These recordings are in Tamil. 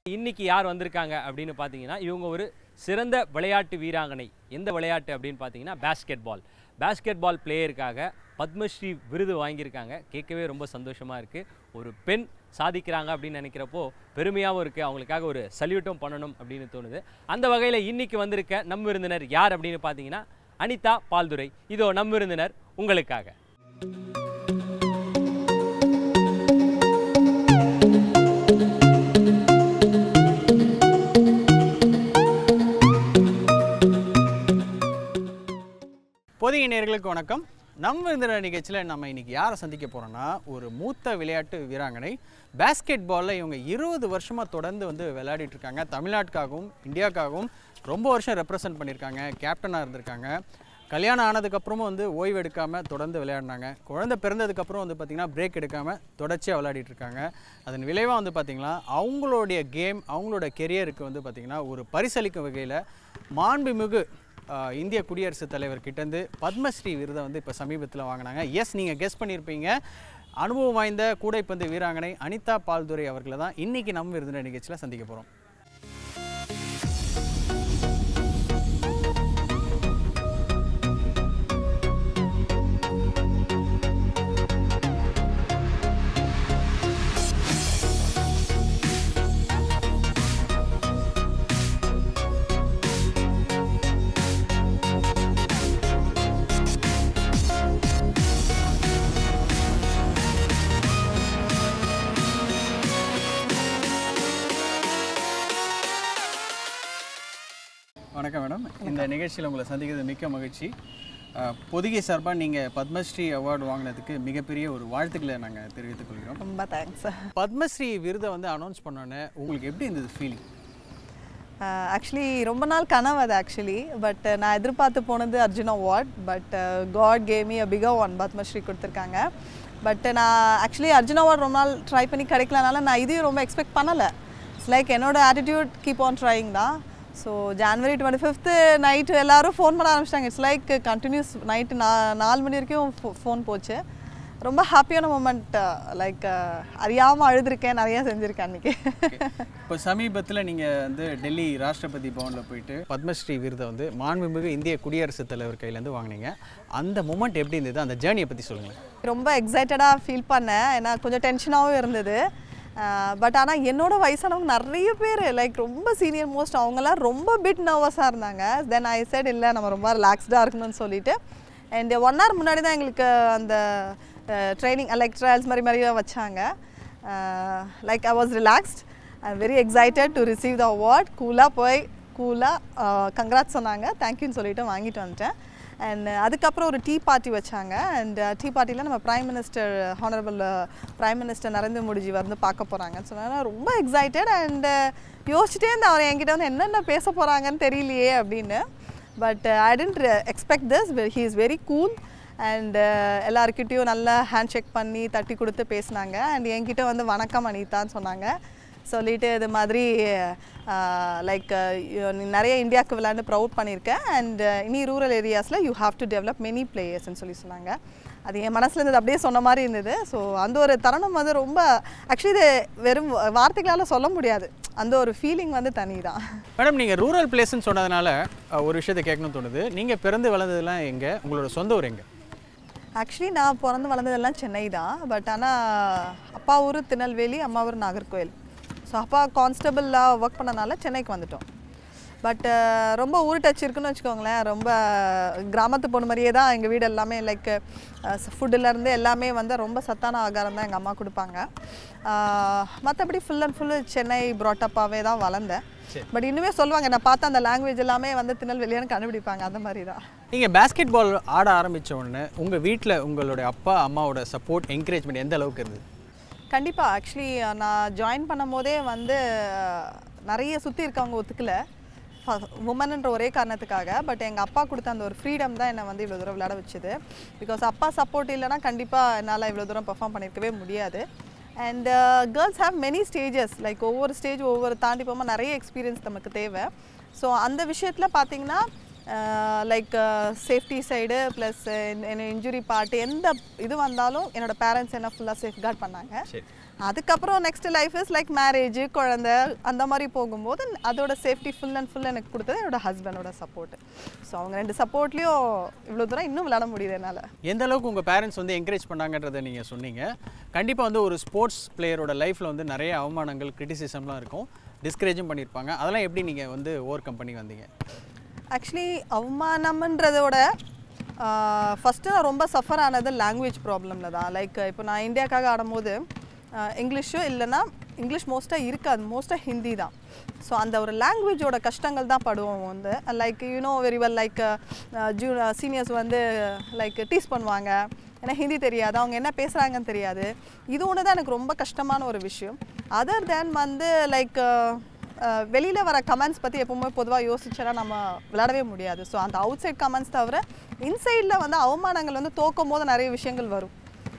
இன்னைக்கு யார் வந்திருக்காங்க அப்படின்னு பார்த்தீங்கன்னா இவங்க ஒரு சிறந்த விளையாட்டு வீராங்கனை எந்த விளையாட்டு அப்படின்னு பார்த்தீங்கன்னா பேஸ்கெட் பால் பேஸ்கெட் பால் பிளேயருக்காக பத்மஸ்ரீ விருது வாங்கியிருக்காங்க கேட்கவே ரொம்ப சந்தோஷமாக இருக்குது ஒரு பெண் சாதிக்கிறாங்க அப்படின்னு நினைக்கிறப்போ பெருமையாகவும் இருக்குது அவங்களுக்காக ஒரு சல்யூட்டும் பண்ணணும் அப்படின்னு தோணுது அந்த வகையில் இன்னைக்கு வந்திருக்க நம் விருந்தினர் யார் அப்படின்னு பார்த்தீங்கன்னா அனிதா பால்துரை இதோ நம் விருந்தினர் உங்களுக்காக பொதிகை நேயர்களுக்கு வணக்கம் நம்ம இந்த நிகழ்ச்சியில் நம்ம இன்னைக்கு யாரை சந்திக்க போகிறோம்னா ஒரு மூத்த விளையாட்டு வீராங்கனை பேஸ்கெட் பாலில் இவங்க இருபது வருஷமாக தொடர்ந்து வந்து விளையாடிட்டு இருக்காங்க தமிழ்நாட்டுக்காகவும் இந்தியாவுக்காகவும் ரொம்ப வருஷம் ரெப்ரசன்ட் பண்ணியிருக்காங்க கேப்டனாக இருந்திருக்காங்க கல்யாணம் ஆனதுக்கப்புறமும் வந்து ஓய்வு எடுக்காமல் தொடர்ந்து விளையாடினாங்க குழந்தை பிறந்ததுக்கப்புறம் வந்து பார்த்திங்கன்னா பிரேக் எடுக்காமல் தொடர்ச்சியாக விளையாடிட்டு இருக்காங்க அதன் விளைவாக வந்து பார்த்திங்கன்னா அவங்களுடைய கேம் அவங்களோட கெரியருக்கு வந்து பார்த்திங்கன்னா ஒரு பரிசளிக்கும் வகையில் மாண்புமிகு ஆஹ் இந்திய குடியரசுத் தலைவர் கிட்டேருந்து பத்மஸ்ரீ விருதை வந்து இப்போ சமீபத்தில் வாங்கினாங்க எஸ் நீங்கள் கெஸ் பண்ணியிருப்பீங்க அனுபவம் வாய்ந்த கூடைப்பந்து வீராங்கனை அனிதா பால்துரை அவர்களை தான் இன்றைக்கி நம்ம விருதுன நிகழ்ச்சியில் சந்திக்க போகிறோம் வணக்கம் மேடம் இந்த நிகழ்ச்சியில் உங்களை சந்திக்கிறது மிக்க மகிழ்ச்சி ஆஹ் பொதிகை சார்பாக நீங்கள் பத்மஸ்ரீ அவார்டு வாங்கினதுக்கு மிகப்பெரிய ஒரு வாழ்த்துக்களை நாங்கள் தெரிவித்துக் கொள்கிறோம் ரொம்ப தேங்க்ஸ் பத்மஸ்ரீ விருதை வந்து அனௌன்ஸ் பண்ணோன்னே உங்களுக்கு எப்படி இருந்தது ஃபீலிங் ஆக்சுவலி ரொம்ப நாள் கனவு அது ஆக்சுவலி பட் நான் எதிர்பார்த்து போனது Arjun award but God gave me a bigger one Padmashri கொடுத்துருக்காங்க பட் நான் ஆக்சுவலி அர்ஜுன் அவார்ட் ரொம்ப நாள் ட்ரை பண்ணி கிடைக்கலனால நான் இதையும் ரொம்ப எக்ஸ்பெக்ட் பண்ணலை இட்ஸ் லைக் என்னோட ஆட்டிடியூட் கீப் ஆன் ட்ரைங் தான் so January twenty fifth night எல்லாரும் ஃபோன் பண்ண ஆரம்பிச்சிட்டாங்க இட்ஸ் லைக் கண்டினியூஸ் நைட்டு நா நாலு மணி வரைக்கும் ஃபோன் போச்சு ரொம்ப ஹாப்பியான மூமெண்ட் லைக் அறியாமல் அழுதுருக்கேன் நிறையா செஞ்சுருக்கேன் அன்றைக்கி இப்போ சமீபத்தில் நீங்கள் வந்து டெல்லி ராஷ்டிரபதி பவனில் போயிட்டு பத்மஸ்ரீ விருதை வந்து மாண்புமிகு இந்திய குடியரசுத் தலைவர் கையிலேருந்து வாங்கினீங்க அந்த மூமெண்ட் எப்படி இருந்தது அந்த ஜேர்னியை பற்றி சொல்லுங்கள் ரொம்ப எக்ஸைட்டடாக ஃபீல் பண்ணேன் ஏன்னா கொஞ்சம் டென்ஷனாகவும் இருந்தது பட் ஆனால் என்னோட வயசானவங்க நிறைய பேர் லைக் ரொம்ப சீனியர் மோஸ்ட் அவங்கெல்லாம் ரொம்ப பிட் நர்வஸாக இருந்தாங்க தென் ஐ சைட் இல்லை நம்ம ரொம்ப ரிலாக்ஸ்டாக இருக்கணும்னு சொல்லிட்டு அண்ட் ஒன் ஹவர் முன்னாடி தான் எங்களுக்கு அந்த ட்ரைனிங் லைக் ட்ரையல்ஸ் மாதிரி மாதிரி வச்சாங்க like I was relaxed I very excited to receive the award கூலாக போய் கூலாக கங்க்ராட் சொன்னாங்க தேங்க்யூன்னு சொல்லிட்டு வாங்கிட்டு வந்துட்டேன் அண்ட் அதுக்கப்புறம் ஒரு டீ பார்ட்டி வச்சாங்க அண்ட் டீ பார்ட்டியில் நம்ம prime minister honourable prime minister Narendra Modiji வந்து பார்க்க போகிறாங்கன்னு சொன்னாங்க ரொம்ப எக்ஸைட்டட் அண்ட் யோசிச்சுட்டே இருந்தேன் அவர் என்கிட்ட வந்து என்னென்ன பேச போகிறாங்கன்னு தெரியலையே அப்படின்னு but I didn't expect this he is very cool and எல்லாருக்கிட்டேயும் நல்லா ஹேண்ட் ஷேக் பண்ணி தட்டி கொடுத்து பேசினாங்க அண்ட் என்கிட்ட வந்து வணக்கம் அனிதான்னு சொன்னாங்க சொல்லிட்டு இது மாதிரி லைக் நீ நிறைய இந்தியாவுக்கு விளையாண்டு ப்ரௌட் பண்ணியிருக்கேன் அண்ட் இனி ரூரல் ஏரியாஸில் you have to develop many பிளேயர்ஸ்னு சொல்லி சொன்னாங்க அது என் மனசில் இருந்தது அப்படியே சொன்ன மாதிரி இருந்தது ஸோ அந்த ஒரு தருணம் வந்து ரொம்ப ஆக்சுவலி இது வெறும் வார்த்தைகளால் சொல்ல முடியாது அந்த ஒரு ஃபீலிங் வந்து தனி தான் மேடம் நீங்கள் ரூரல் பிளேஸ்ன்னு சொன்னதுனால அஹ், ஒரு விஷயத்தை கேட்கணும்னு தோணுது நீங்கள் பிறந்து வளர்ந்ததெல்லாம் எங்கே உங்களோட சொந்த ஊர் எங்கே ஆக்சுவலி நான் பிறந்து வளர்ந்ததெல்லாம் சென்னை தான் பட் ஆனால் அப்பா ஊர் திருநெல்வேலி அம்மா ஊர் நாகர்கோவில் ஸோ அப்பா கான்ஸ்டபிளாக ஒர்க் பண்ணனால சென்னைக்கு வந்துட்டோம் பட் ரொம்ப ஊர் டச் இருக்குன்னு வச்சுக்கோங்களேன் ரொம்ப கிராமத்து பொண்ணு மாதிரியே தான் எங்கள் வீடு எல்லாமே லைக் ஃபுட்டுலேருந்து எல்லாமே வந்து ரொம்ப சத்தான ஆகாரம் தான் எங்கள் அம்மா கொடுப்பாங்க மற்றபடி ஃபுல் அண்ட் ஃபுல்லு சென்னை ப்ராட்டப்பாகவே தான் வளர்ந்தேன் பட் இன்னுமே சொல்லுவாங்க நான் பார்த்த அந்த லாங்குவேஜ் எல்லாமே வந்து திருநெல்வேலியான்னு கண்டுபிடிப்பாங்க அந்த மாதிரி தான் நீங்கள் பேஸ்கெட் பால் ஆட ஆரம்பித்த உடனே உங்கள் வீட்டில் உங்களுடைய அப்பா அம்மாவோட சப்போர்ட் என்கரேஜ்மெண்ட் எந்த அளவுக்கு இருந்தது கண்டிப்பாக ஆக்சுவலி நான் ஜாயின் பண்ணும்போதே வந்து அஹ், நிறைய சுற்றி இருக்கவங்க ஒத்துக்கல உமன்ன்ற ஒரே காரணத்துக்காக பட் எங்கள் அப்பா கொடுத்த அந்த ஒரு ஃப்ரீடம் தான் என்னை வந்து இவ்வளோ தூரம் விளையாட வச்சுது பிகாஸ் அப்பா சப்போர்ட் இல்லைன்னா கண்டிப்பாக என்னால் இவ்வளோ தூரம் பெர்ஃபார்ம் பண்ணியிருக்கவே முடியாது and girls have many stages like ஒவ்வொரு ஸ்டேஜ் ஒவ்வொரு தாண்டி போகும்போது நிறைய எக்ஸ்பீரியன்ஸ் நமக்கு தேவை ஸோ அந்த விஷயத்தில் பார்த்தீங்கன்னா லைக் சேஃப்டி சைடு ப்ளஸ் என்ன இன்ஜுரி பார்ட் எந்த இது வந்தாலும் என்னோட பேரண்ட்ஸ் என்ன ஃபுல்லாக சேஃப்கார்ட் பண்ணாங்க சரி அதுக்கப்புறம் next life is like marriage குழந்தை அந்த மாதிரி போகும்போது அதோட சேஃப்டி ஃபுல் அண்ட் ஃபுல் எனக்கு கொடுத்தது என்னோட ஹஸ்பண்டோட சப்போர்ட் ஸோ அவங்க ரெண்டு சப்போர்ட்லேயும் இவ்வளோ தூரம் இன்னும் விளையாட முடியுது என்னால் எந்த அளவுக்கு உங்கள் பேரண்ட்ஸ் வந்து என்கரேஜ் பண்ணாங்கன்றதை நீங்கள் சொன்னீங்க கண்டிப்பாக வந்து ஒரு ஸ்போர்ட்ஸ் பிளேயரோட லைஃப்பில் வந்து நிறைய அவமானங்கள் கிரிட்டிசிசம்லாம் இருக்கும் டிஸ்கரேஜும் பண்ணியிருப்பாங்க அதெல்லாம் எப்படி நீங்கள் வந்து ஓவர் கம் பண்ணி வந்தீங்க ஆக்சுவலி அவமானம்ன்றதோட ஃபஸ்ட்டு நான் ரொம்ப சஃபர் ஆனது லாங்குவேஜ் ப்ராப்ளமில் தான் லைக் இப்போ நான் இந்தியாக்காக ஆடும்போது இங்கிலீஷும் இல்லைன்னா இங்கிலீஷ் மோஸ்ட்டாக இருக்காது மோஸ்ட்டாக ஹிந்தி தான் ஸோ அந்த ஒரு லாங்குவேஜோட கஷ்டங்கள் தான் படுவோம் வந்து like you know very well like ஜூ சீனியர்ஸ் வந்து லைக் டீஸ் பண்ணுவாங்க ஏன்னா ஹிந்தி தெரியாது அவங்க என்ன பேசுகிறாங்கன்னு தெரியாது இது ஒன்று தான் எனக்கு ரொம்ப கஷ்டமான ஒரு விஷயம் அதர் தேன் வந்து லைக் வெளியில் வர கமெண்ட்ஸ் பற்றி எப்பவுமே பொதுவாக யோசிச்சா நம்ம விளையாடவே முடியாது ஸோ அந்த அவுட் சைட் கமெண்ட்ஸ் தவிர இன்சைடில் வந்து அவமானங்கள் வந்து தோக்கும் போது நிறைய விஷயங்கள் வரும்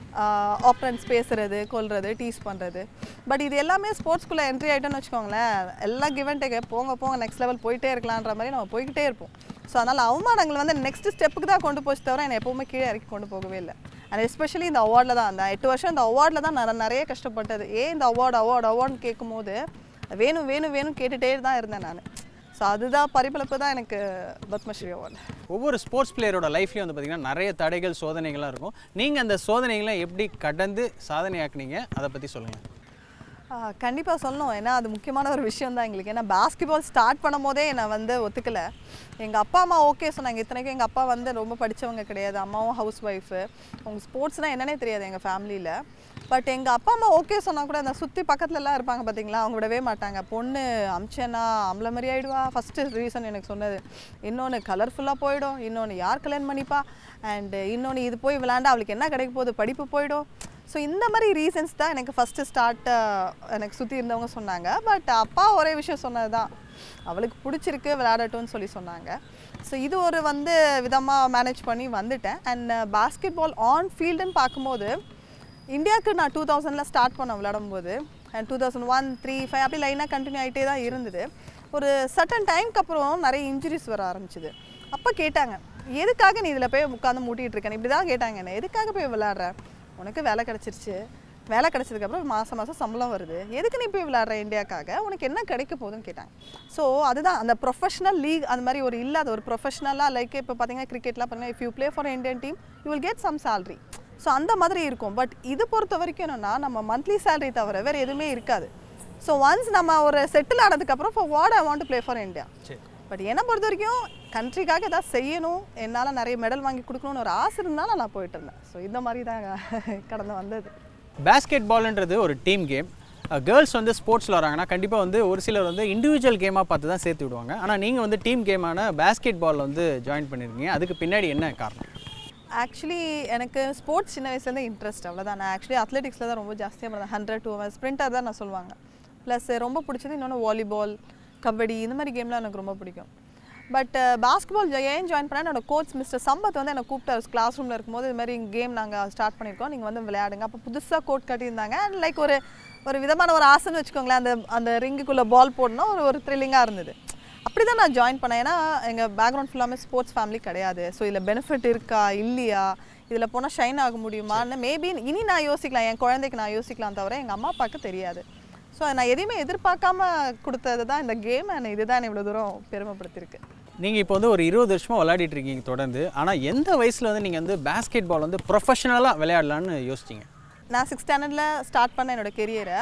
ஆப்ரன்ஸ் பேசுறது கொல்றது டீஸ் பண்ணுறது பட் இது எல்லாமே ஸ்போர்ட்ஸ்குள்ளே என்ட்ரி ஆகிட்டோன்னு வச்சுக்கோங்களேன் எல்லாம் கிவன் டேக் போங்க போங்க நெக்ஸ்ட் லெவல் போயிட்டே இருக்கலான்ற மாதிரி நம்ம போய்கிட்டே இருப்போம் ஸோ அதனால் அவமானங்கள் வந்து நெக்ஸ்ட் ஸ்டெப்புக்கு தான் கொண்டு போச்சு தவிர என்னை எப்பவுமே கீழே இறக்கி கொண்டு போகவே இல்லை அண்ட் எஸ்பெஷலி இந்த அவார்டில் தான் அந்த எட்டு வருஷம் இந்த அவார்டில் தான் நான் நிறைய கஷ்டப்பட்டது ஏன் இந்த அவார்டு அவார்டு அவார்டுன்னு கேட்கும்போது வேணும் வேணும் வேணும் கேட்டுகிட்டே தான் இருந்தேன் நான் ஸோ அதுதான் பரிபலப்பு தான் எனக்கு பத்மஸ்ரீ அவார்டு ஒவ்வொரு ஸ்போர்ட்ஸ் பிளேயரோட லைஃப்லேயும் வந்து பார்த்திங்கன்னா நிறைய தடைகள் சோதனைகள்லாம் இருக்கும் நீங்கள் அந்த சோதனைகளை எப்படி கடந்து சாதனையாக்குனீங்க அதை பற்றி சொல்லுங்கள் கண்டிப்பாக சொல்லணும் ஏன்னா அது முக்கியமான ஒரு விஷயம் தான் எங்களுக்கு ஏன்னா பாஸ்கெட்பால் ஸ்டார்ட் பண்ணும் போதே என்னை வந்து ஒத்துக்கல எங்கள் அப்பா அம்மா ஓகே சொன்னாங்க இத்தனைக்கும் எங்கள் அப்பா வந்து ரொம்ப படித்தவங்க கிடையாது அம்மாவும் ஹவுஸ் ஒய்ஃபு அவங்க ஸ்போர்ட்ஸ்னால் என்னன்னே தெரியாது எங்கள் ஃபேமிலியில் பட் எங்கள் அப்பா அம்மா ஓகே சொன்னால் கூட அந்த சுற்றி பக்கத்துலலாம் இருப்பாங்க பார்த்தீங்களா அவங்க விடவே மாட்டாங்க பொண்ணு அமிச்சேனா அம்பளை மாதிரி ஆயிடுவா ஃபஸ்ட்டு ரீசன் எனக்கு சொன்னது இன்னொன்று கலர்ஃபுல்லாக போயிடும் இன்னொன்று யார் கல்யாணம் பண்ணிப்பா அண்டு இன்னொன்று இது போய் விளாண்டா அவளுக்கு என்ன கிடைக்க போகுது படிப்பு போயிடும் ஸோ இந்த மாதிரி ரீசன்ஸ் தான் எனக்கு ஃபஸ்ட்டு ஸ்டார்ட் எனக்கு சுற்றி இருந்தவங்க சொன்னாங்க பட் அப்பா ஒரே விஷயம் சொன்னது தான் அவளுக்கு பிடிச்சிருக்கு விளையாடட்டும்னு சொல்லி சொன்னாங்க ஸோ இது ஒரு வந்து விதமாக மேனேஜ் பண்ணி வந்துட்டேன் அண்ட் பாஸ்கெட் பால் ஆன் ஃபீல்டுன்னு பார்க்கும்போது இந்தியாவுக்கு நான் டூ தௌசண்டில் ஸ்டார்ட் பண்ண விளையாடும்போது and two thousand one three five அப்படி லைனாக கண்டினியூ ஆகிட்டே தான் இருந்தது ஒரு சட்டன் டைம்க்கு அப்புறம் நிறைய இன்ஜுரிஸ் வர ஆரம்பிச்சுது அப்போ கேட்டாங்க எதுக்காக நீ இதில் போய் உட்காந்து மூட்டிகிட்டு இருக்கேன் இப்படி தான் கேட்டாங்க என்ன எதுக்காக போய் விளையாடுற உனக்கு வேலை கிடச்சிருச்சு வேலை கிடச்சதுக்கப்புறம் மாதம் மாதம் சம்பளம் வருது எதுக்கு நீ போய் விளையாடுற இந்தியாக்காக உனக்கு என்ன கிடைக்க போகுதுன்னு கேட்டாங்க ஸோ அதுதான் அந்த ப்ரொஃபஷனல் லீக் அந்த மாதிரி ஒரு இல்லாத ஒரு ப்ரொஃபஷனலாக லைக் இப்போ பார்த்தீங்கன்னா கிரிக்கெட்லாம் பார்த்தீங்கன்னா if you play for Indian team you will get some salary so அந்த மாதிரி இருக்கும் பட் இது பொறுத்த வரைக்கும் என்னென்னா நம்ம மந்த்லி salary தவிர வேறு எதுவுமே இருக்காது ஸோ ஒன்ஸ் நம்ம ஒரு செட்டில் ஆனதுக்கப்புறம் for what I want to play for India சரி பட் என்னை பொறுத்த வரைக்கும் கண்ட்ரிக்காக ஏதாவது செய்யணும் என்னால் நிறைய மெடல் வாங்கி கொடுக்கணும்னு ஒரு ஆசை இருந்தாலும் நான் போயிட்டு இருந்தேன் ஸோ இந்த மாதிரி தான் கடந்து வந்தது பேஸ்கெட் பால்ன்றது ஒரு டீம் கேம் கேர்ள்ஸ் வந்து ஸ்போர்ட்ஸில் வராங்கன்னா கண்டிப்பாக வந்து ஒரு சிலர் வந்து இண்டிவிஜுவல் கேமாக பார்த்து தான் சேர்த்து விடுவாங்க ஆனால் நீங்கள் வந்து டீம் கேமான பேஸ்கெட் பால் வந்து ஜாயின் பண்ணியிருக்கீங்க அதுக்கு பின்னாடி என்ன காரணம் ஆக்சுவலி எனக்கு ஸ்போர்ட்ஸ் சின்ன வயசுலேருந்து இன்ட்ரெஸ்ட் அவ்வளோதான் நான் ஆக்சுவலி அத்லெட்டிக்ஸில் தான் ரொம்ப ஜாஸ்தியாக பண்ணேன் ஹண்ட்ரட் டூ ஹவர்ஸ் ஸ்ப்ரிண்டர் தான் நான் சொல்லுவாங்க ப்ளஸ் ரொம்ப பிடிச்சது இன்னொன்று வாலிபால் கபடி இந்த மாதிரி கேம்லாம் எனக்கு ரொம்ப பிடிக்கும் பட் பாஸ்கெட்பால் ஏன் ஜாயின் பண்ணேன் என்னோட கோச் மிஸ்டர் சம்பத் வந்து என்னை கூப்பிட்டாரு கிளாஸ் ரூமில் இருக்கும்போது இது மாதிரி கேம் நாங்கள் ஸ்டார்ட் பண்ணியிருக்கோம் நீங்கள் வந்து விளையாடுங்க அப்போ புதுசாக கோட் கட்டியிருந்தாங்க அண்ட் லைக் ஒரு ஒரு விதமான ஒரு ஆசைன்னு வச்சுக்கோங்களேன் அந்த அந்த ரிங்குக்குள்ளே பால் போடணும் ஒரு ஒரு த்ரில்லிங்காக இருந்தது அப்படி தான் நான் ஜாயின் பண்ணேன் ஏன்னா எங்கள் பேக்ரவுண்ட் ஃபுல்லாமே ஸ்போர்ட்ஸ் ஃபேமிலி கிடையாது ஸோ இதில் பெனிஃபிட் இருக்கா இல்லையா இதில் போனால் ஷைன் ஆக முடியுமான்னு மேபி இனி நான் யோசிக்கலாம் என் குழந்தைக்கு நான் யோசிக்கலாம் தவிர எங்கள் அம்மா அப்பாவுக்கு தெரியாது ஸோ நான் எதையுமே எதிர்பார்க்காம கொடுத்தது தான் இந்த கேம் அண்ட் இதுதான் இவ்வளோ தூரம் பெருமைப்படுத்தியிருக்கு நீங்கள் இப்போ வந்து ஒரு இருபது வருஷமாக விளையாடிட்டு இருக்கீங்க தொடர்ந்து ஆனால் எந்த வயசில் வந்து நீங்கள் வந்து பேஸ்கெட் பால் வந்து ப்ரொஃபஷனலாக விளையாடலான்னு யோசிச்சிங்க நான் சிக்ஸ் ஸ்டாண்டர்டில் ஸ்டார்ட் பண்ண என்னோட கெரியரை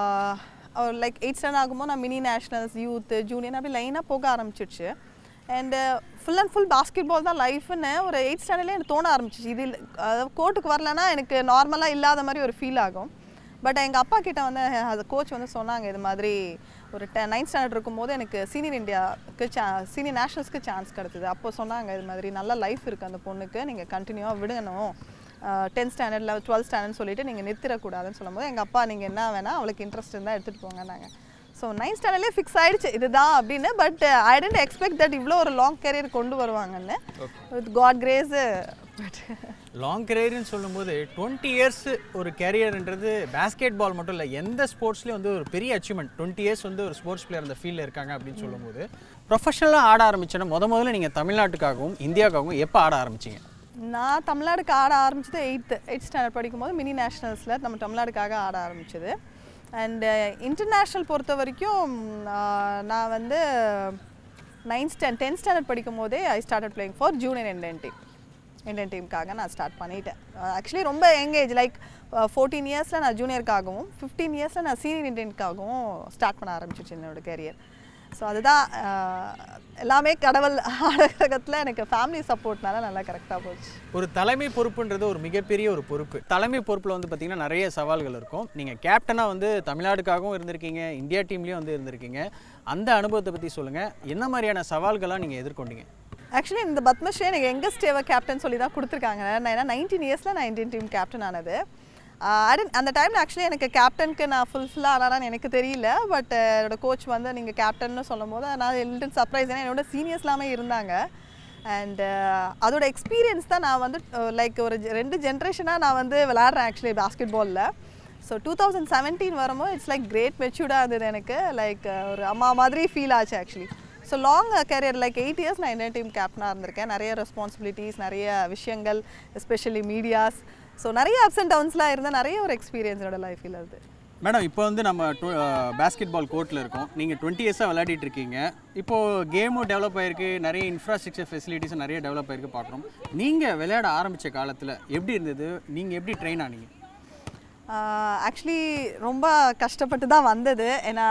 லைக் எயிட் ஸ்டாண்டர்ட் ஆகும்போது நான் மினி நேஷ்னல்ஸ் யூத்து ஜூனியர் அப்படி லைனாக போக ஆரம்பிச்சிடுச்சு and full and full basketball தான் லைஃப்னு ஒரு எயிட் ஸ்டாண்டர்ட்லேயே எனக்கு தோண ஆரம்பிச்சிச்சு இது இல்ல- அதாவது கோர்ட்டுக்கு வரலன்னா எனக்கு நார்மலாக இல்லாத மாதிரி ஒரு ஃபீல் ஆகும் பட் எங்கள் அப்பா கிட்ட வந்து அது கோச் வந்து சொன்னாங்க இது மாதிரி ஒரு டெ நைன்த் ஸ்டாண்டர்ட் இருக்கும்போது எனக்கு சீனியர் இந்தியாவுக்கு சா சீனியர் நேஷனல்ஸ்க்கு சான்ஸ் கிடச்சிது அப்போ சொன்னாங்க இது மாதிரி நல்ல லைஃப் இருக்குது அந்த பொண்ணுக்கு நீங்கள் கண்டினியூவாக விடணும் tenth standard level twelfth standard சொல்லிட்டு நீங்கள் நிறுத்திடக்கூடாதுன்னு சொல்லும்போது எங்கள் அப்பா நீங்கள் என்ன வேணால் அவளுக்கு இன்ட்ரெஸ்ட் இருந்தால் எடுத்துகிட்டு போங்கன்னாங்க ஸோ நைன்த் ஸ்டாண்டர்ட்லேயே ஃபிக்ஸ் ஆயிடுச்சு இதுதான் அப்படின்னு but I didn't expect that இவ்வளோ ஒரு லாங் கேரியர் கொண்டு வருவாங்கன்னு with God grace but long கெரியர்னு சொல்லும்போது டுவெண்ட்டி இயர்ஸ் ஒரு கேரியர்ன்றது பேஸ்கெட் பால் மட்டும் இல்லை எந்த ஸ்போர்ட்ஸ்லேயும் வந்து ஒரு பெரிய அச்சீவ்மெண்ட் டுவெண்ட்டி இயர்ஸ் வந்து ஒரு ஸ்போர்ட்ஸ் பிளேயர் அந்த ஃபீல்டில் இருக்காங்க அப்படின்னு சொல்லும்போது ப்ரொஃபஷனலாக ஆட ஆரம்பிச்சேன்னா முத முதல்ல நீங்கள் தமிழ்நாட்டுக்காகவும் இந்தியாவுக்காகவும் எப்போ ஆட ஆரம்பிச்சீங்க நான் தமிழ்நாடுக்கு ஆட ஆரம்பிச்சது எயித்து எயிட் ஸ்டாண்டர்ட் படிக்கும்போது மினி நேஷ்னல்ஸில் நம்ம தமிழ்நாடுக்காக ஆட ஆரம்பிச்சது அண்ட் இன்டர்நேஷ்னல் பொறுத்த வரைக்கும் ஆஹ், நான் வந்து நைன்த் ஸ்டாண்ட் டென்த் ஸ்டாண்டர்ட் படிக்கும் போதே I started playing for junior Indian team Indian டீமுக்காக நான் ஸ்டார்ட் பண்ணிட்டேன் ஆக்சுவலி ரொம்ப எங்கேஜ் லைக் ஃபோர்டீன் இயர்ஸில் நான் ஜூனியருக்காகவும் ஃபிஃப்டீன் இயர்ஸில் நான் சீனியர் இண்டியனுக்காகவும் ஸ்டார்ட் பண்ண ஆரம்பிச்சிச்சு என்னோட கேரியர் ஸோ அதுதான் ஆஹ், எல்லாமே கடவுள் ஆடகத்தில் எனக்கு ஃபேமிலி சப்போர்ட்னால நல்லா கரெக்டாக போச்சு ஒரு தலைமை பொறுப்புன்றது ஒரு மிகப்பெரிய ஒரு பொறுப்பு தலைமை பொறுப்பில் வந்து பார்த்தீங்கன்னா நிறைய சவால்கள் இருக்கும் நீங்கள் கேப்டனாக வந்து தமிழ்நாடுக்காகவும் இருந்திருக்கீங்க இந்தியா டீம்லேயும் வந்து இருந்திருக்கீங்க அந்த அனுபவத்தை பற்றி சொல்லுங்கள் என்ன மாதிரியான சவால்கள்லாம் நீங்கள் எதிர்கொண்டீங்க ஆக்சுவலி இந்த பத்மஸ்ரீ எனக்கு யங்கஸ்ட் எவர் கேப்டன் சொல்லி தான் கொடுத்துருக்காங்க நான் ஏன்னா நைன்டீன் இயர்ஸில் நான் இந்தியன் டீம் கேப்டன் ஆனது அட் அந்த டைமில் ஆக்சுவலி எனக்கு கேப்டனுக்கு நான் ஃபுல்ஃபில்லாக ஆனான்னு எனக்கு தெரியல பட் என்னோட கோச் வந்து நீங்கள் கேப்டன்னு சொல்லும் போது நான் லிட்டில் சர்ப்ரைஸ் ஏன்னா என்னோட சீனியர்ஸ் எல்லாமே இருந்தாங்க அண்ட் அதோட எக்ஸ்பீரியன்ஸ் தான் நான் வந்து லைக் ஒரு ஜெ- ரெண்டு ஜென்ரேஷனாக நான் வந்து விளாட்றேன் ஆக்சுவலி பாஸ்கெட் பாலில் ஸோ டூ தௌசண்ட் செவன்டீன் வரும்போது இட்ஸ் லைக் கிரேட் மெச்சூர்டாக இருந்தது எனக்கு லைக் ஒரு அம்மா மாதிரி ஃபீல் ஆச்சு actually so long career like eight years நான் இந்தியன் டீம் கேப்டனாக இருந்திருக்கேன் நிறைய ரெஸ்பான்சிபிலிட்டிஸ் நிறைய விஷயங்கள் எஸ்பெஷலி மீடியாஸ் ஸோ நிறைய அப்ஸ் அண்ட் டவுன்ஸ்லாம் இருந்தால் நிறைய ஒரு எக்ஸ்பீரியன்ஸ் என்னோட லைஃப்பில் இருந்து மேடம் இப்போ வந்து நம்ம பேஸ்கெட் பால் கோர்ட்டில் இருக்கோம் நீங்கள் டுவெண்ட்டி இயர்ஸாக விளையாடிட்டு இருக்கீங்க இப்போது கேமும் டெவலப் ஆயிருக்கு நிறைய இன்ஃப்ராஸ்ட்ரக்சர் ஃபெசிலிட்டிஸும் நிறைய டெவலப் ஆயிருக்கு பார்க்குறோம் நீங்கள் விளையாட ஆரம்பித்த காலத்தில் எப்படி இருந்தது நீங்கள் எப்படி ட்ரெயின் ஆனீங்க ஆக்சுவலி ரொம்ப கஷ்டப்பட்டு தான் வந்தது ஏன்னா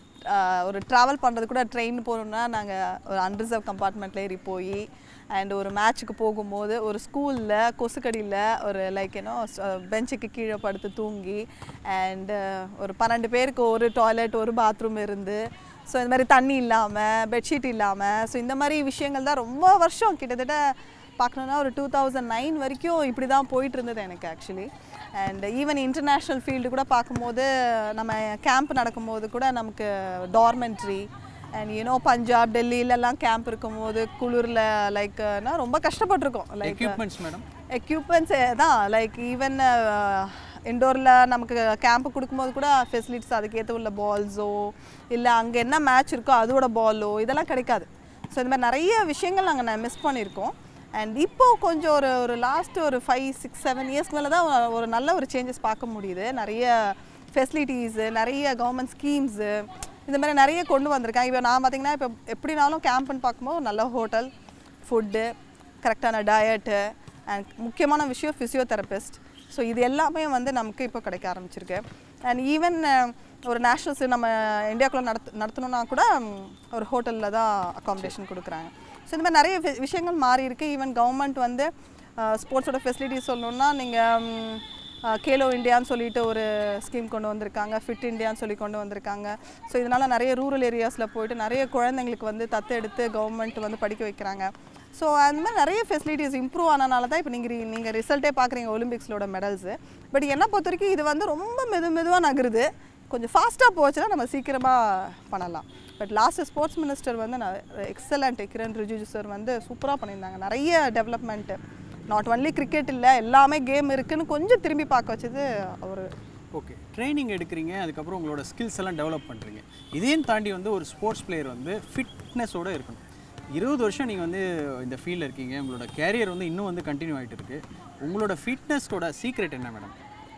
ஆஹ் ஒரு ட்ராவல் பண்ணுறது கூட ட்ரெயின் போகணுன்னா நாங்கள் ஒரு அன்ரிசர்வ் கம்பார்ட்மெண்ட்டில் ஏறி போய் அண்ட் ஒரு மேட்ச்சுக்கு போகும்போது ஒரு ஸ்கூலில் கொசுக்கடியில் ஒரு லைக் ஏன்னோ பெஞ்சுக்கு கீழே படுத்து தூங்கி அண்ட் ஒரு பன்னெண்டு பேருக்கு ஒரு டாய்லெட் ஒரு பாத்ரூம் இருந்து ஸோ இந்த மாதிரி தண்ணி இல்லாமல் பெட்ஷீட் இல்லாமல் ஸோ இந்த மாதிரி விஷயங்கள் தான் ரொம்ப வருஷம் கிட்டத்தட்ட பார்க்கணுன்னா ஒரு டூ தௌசண்ட் நைன் வரைக்கும் இப்படி தான் போயிட்டு இருந்தது எனக்கு actually and even international field கூட பார்க்கும்போது நம்ம கேம்ப் நடக்கும்போது கூட நமக்கு டார்மெண்ட்ரி அண்ட் யூனோ பஞ்சாப் டெல்லியிலலாம் கேம்ப் இருக்கும்போது குளிரில் லைக் ரொம்ப கஷ்டப்பட்டிருக்கோம் லைக் எக்யூப்மெண்ட்ஸ் மேடம் எக்யூப்மெண்ட்ஸ் தான் லைக் ஈவன் இண்டோரில் நமக்கு கேம்ப் கொடுக்கும்போது கூட ஃபெசிலிட்டிஸ் அதுக்கேற்ற உள்ள பால்ஸோ இல்லை அங்கே என்ன மேட்ச் இருக்கோ அதோட பாலோ இதெல்லாம் கிடைக்காது ஸோ இந்த மாதிரி நிறைய விஷயங்கள் நாங்கள் மிஸ் பண்ணியிருக்கோம் அண்ட் இப்போ கொஞ்சம் ஒரு ஒரு லாஸ்ட் ஒரு ஃபைவ் சிக்ஸ் செவன் இயர்ஸ்க்கு மேலே தான் ஒரு நல்ல ஒரு சேஞ்சஸ் பார்க்க முடியுது நிறைய ஃபெசிலிட்டிஸு நிறைய கவர்மெண்ட் ஸ்கீம்ஸு இந்த மாதிரி நிறைய கொண்டு வந்திருக்காங்க இப்போ நான் பார்த்தீங்கன்னா இப்போ எப்படினாலும் கேம்ப்னு பார்க்கும்போது ஒரு நல்ல ஹோட்டல் ஃபுட்டு கரெக்டான டயட்டு அண்ட் முக்கியமான விஷயம் ஃபிசியோதெரபிஸ்ட் ஸோ இது எல்லாமே வந்து நமக்கு இப்போ கிடைக்க ஆரம்பிச்சிருக்கு அண்ட் ஈவன் ஒரு நேஷ்னல்ஸ் நம்ம இந்தியாக்குள்ளே நடத்து நடத்தணும்னா கூட ம், ஒரு ஹோட்டலில் தான் அகாமடேஷன் கொடுக்குறாங்க ஸோ இந்த மாதிரி நிறைய வி- விஷயங்கள் மாறி இருக்கு ஈவன் கவர்மெண்ட் வந்து ஸ்போர்ட்ஸோட ஃபெசிலிட்டிஸ் சொல்லணும்னா நீங்கள் கேலோ இந்தியான்னு சொல்லிட்டு ஒரு ஸ்கீம் கொண்டு வந்திருக்காங்க ஃபிட் இந்தியான்னு சொல்லி கொண்டு வந்திருக்காங்க ஸோ இதனால் நிறைய ரூரல் ஏரியாஸில் போயிட்டு நிறைய குழந்தைங்களுக்கு வந்து தத்தெடுத்து கவர்மெண்ட் வந்து படிக்க வைக்கிறாங்க ஸோ அந்த மாதிரி நிறைய ஃபெசிலிட்டிஸ் இம்ப்ரூவ் ஆனனால தான் இப்போ நீங்கள் நீங்கள் ரிசல்ட்டே பார்க்குறீங்க ஒலிம்பிக்ஸோட மெடல்ஸு பட் என்னை பொறுத்த வரைக்கும் இது வந்து ரொம்ப மெது மெதுவாக நகருது கொஞ்சம் ஃபாஸ்ட்டாக போச்சுன்னா நம்ம சீக்கிரமாக பண்ணலாம் பட் லாஸ்ட் ஸ்போர்ட்ஸ் மினிஸ்டர் வந்து எக்ஸலண்ட் கிரண் ரிஜிஜு சார் வந்து சூப்பராக பண்ணியிருந்தாங்க நிறைய டெவலப்மெண்ட்டு நாட் ஒன்லி கிரிக்கெட் இல்லை எல்லாமே கேம் இருக்குன்னு கொஞ்சம் திரும்பி பார்க்க வச்சது அவர் ஓகே ட்ரைனிங் எடுக்கிறீங்க அதுக்கப்புறம் உங்களோட ஸ்கில்ஸ் எல்லாம் டெவலப் பண்ணுறீங்க இதையும் தாண்டி வந்து ஒரு ஸ்போர்ட்ஸ் பிளேயர் வந்து ஃபிட்னஸோடு இருக்கணும் இருபது வருஷம் நீங்கள் வந்து இந்த ஃபீல்டில் இருக்கீங்க உங்களோட கேரியர் வந்து இன்னும் வந்து கண்டினியூ ஆகிட்டு இருக்கு உங்களோட ஃபிட்னஸோட சீக்ரெட் என்ன மேடம்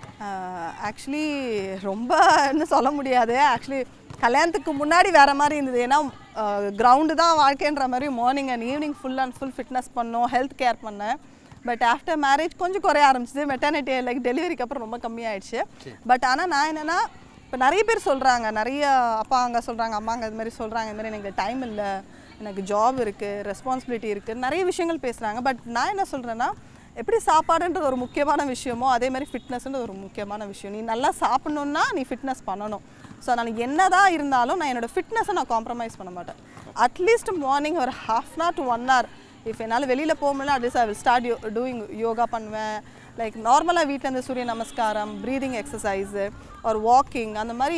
ஆக்சுவலி ரொம்ப இன்னும் சொல்ல முடியாது ஆக்சுவலி கல்யாணத்துக்கு முன்னாடி வேறு மாதிரி இருந்தது ஏன்னா கிரவுண்டு தான் வாழ்க்கைன்ற மாதிரி morning and evening full and full fitness பண்ணோம் ஹெல்த் கேர் பண்ணேன் பட் ஆஃப்டர் மேரேஜ் கொஞ்சம் குறைய ஆரம்பிச்சது மெட்டர்னிட்டி லைக் டெலிவரிக்கு அப்புறம் ரொம்ப கம்மியாயிடுச்சு பட் ஆனால் நான் என்னென்னா இப்போ நிறைய பேர் சொல்கிறாங்க நிறைய அப்பா அங்கே சொல்கிறாங்க அம்மாங்க இது மாதிரி சொல்கிறாங்க இந்த மாதிரி எனக்கு டைம் இல்லை எனக்கு ஜாப் இருக்குது ரெஸ்பான்சிபிலிட்டி இருக்குது நிறைய விஷயங்கள் பேசுகிறாங்க பட் நான் என்ன சொல்கிறேன்னா எப்படி சாப்பாடுன்றது ஒரு முக்கியமான விஷயமோ அதே மாதிரி ஃபிட்னஸ்ன்றது ஒரு முக்கியமான விஷயம் நீ நல்லா சாப்பிட்ணுன்னா நீ ஃபிட்னஸ் பண்ணணும் ஸோ நான் என்னதான் இருந்தாலும் நான் என்னோட ஃபிட்னஸை நான் காம்ப்ரமைஸ் பண்ண மாட்டேன் அட்லீஸ்ட் மார்னிங் ஒரு half an to one hour if என்னால் வெளியில் போக முடியல அட்லீஸ்ட் ஐ வில் ஸ்டார்ட் யோ டூயிங் யோகா பண்ணுவேன் லைக் நார்மலாக வீட்டில் இருந்து சூரிய நமஸ்காரம் ப்ரீதிங் எக்ஸசைஸு ஒரு வாக்கிங் அந்த மாதிரி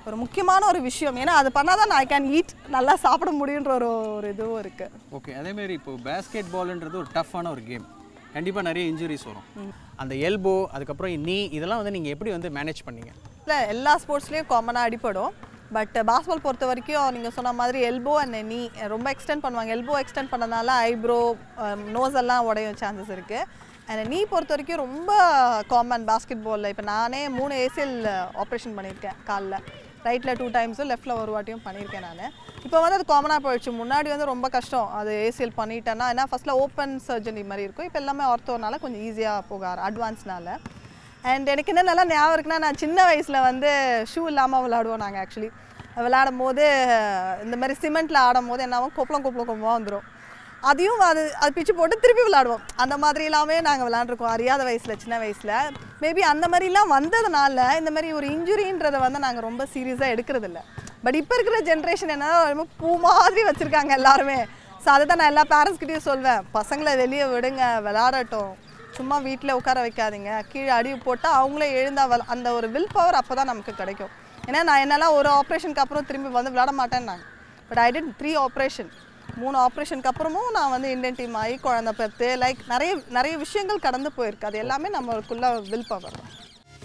ஒரு முக்கியமான ஒரு விஷயம் ஏன்னா அது பண்ணால் தான் ஐ கேன் ஈட் நல்லா சாப்பிட முடியுன்ற ஒரு ஒரு இதுவும் இருக்குது ஓகே அதேமாரி இப்போ பேஸ்கெட் பால்ன்றது ஒரு டஃப்பான ஒரு கேம் கண்டிப்பாக நிறைய இன்ஜுரிஸ் வரும் அந்த எல்போ அதுக்கப்புறம் நீ இதெல்லாம் வந்து நீங்கள் எப்படி வந்து மேனேஜ் பண்ணீங்க இல்லை எல்லா ஸ்போர்ட்ஸ்லேயும் காமனாக அடிப்படும் பட் பாஸ்பால் பொறுத்த வரைக்கும் நீங்கள் சொன்ன மாதிரி எல்போ அண்ட் நீ ரொம்ப எக்ஸ்டெண்ட் பண்ணுவாங்க எல்போ எக்ஸ்டெண்ட் பண்ணனால ஐப்ரோ நோஸ் எல்லாம் உடையும் சான்சஸ் இருக்குது அண்ட் நீ பொறுத்த வரைக்கும் ரொம்ப காமன் பாஸ்கெட் பாலில் இப்போ நானே மூணு ஏசிஎல் ஆப்ரேஷன் பண்ணியிருக்கேன் காலில் ரைட்டில் டூ டைம்ஸும் லெஃப்ட்டில் ஒரு வாட்டியும் பண்ணியிருக்கேன் நான் இப்போ வந்து அது காமனாக போயிடுச்சு முன்னாடி வந்து ரொம்ப கஷ்டம் அது ஏசிஎல் பண்ணிட்டேன்னா ஏன்னா ஃபஸ்ட்டில் ஓப்பன் சர்ஜரி மாதிரி இருக்கும் இப்போ எல்லாமே ஆர்த்தோனால கொஞ்சம் ஈஸியாக போக அட்வான்ஸ்னால அண்ட் எனக்கு என்ன நல்லா ஞாபகம் இருக்குன்னா நான் சின்ன வயசில் வந்து ஷூ இல்லாமல் விளாடுவோம் நாங்கள் ஆக்சுவலி விளையாடும் போது இந்த மாதிரி சிமெண்ட்டில் ஆடும் போது என்ன ஆகும் கொப்பளம் கொப்பளம் கொப்பமாக வந்துடும் அதையும் அது அது பிச்சு போட்டு திருப்பி விளாடுவோம் அந்த மாதிரி எல்லாமே நாங்கள் விளாண்டுருக்கோம் அறியாத வயசில் சின்ன வயசில் மேபி அந்த மாதிரிலாம் வந்ததுனால இந்த மாதிரி ஒரு இன்ஜுரின்றதை வந்து நாங்கள் ரொம்ப சீரியஸாக எடுக்கிறது இல்ல பட் இப்போ இருக்கிற ஜென்ரேஷன் என்ன ரொம்ப பூ மாதிரி வச்சுருக்காங்க எல்லாருமே ஸோ அதை தான் நான் எல்லா பேரண்ட்ஸ்கிட்டையும் சொல்வேன் பசங்களை வெளியே விடுங்க விளாடட்டும் சும்மா வீட்டில் உட்கார வைக்காதீங்க கீழே அடி போட்டால் அவங்களே எழுந்தா வல- அந்த ஒரு வில் பவர் அப்போ தான் நமக்கு கிடைக்கும் ஏன்னா நான் என்னெல்லாம் ஒரு ஆப்ரேஷனுக்கு அப்புறம் திரும்பி வந்து விளாட மாட்டேன்னாங்க but I tend three operation மூணு ஆப்ரேஷனுக்கு அப்புறமும் நான் வந்து இந்தியன் டீம் ஆகி குழந்தை பெற்று லைக் நிறைய நிறைய விஷயங்கள் கடந்து போயிருக்கு அது எல்லாமே நம்மளுக்குள்ள வில் பவர் தான்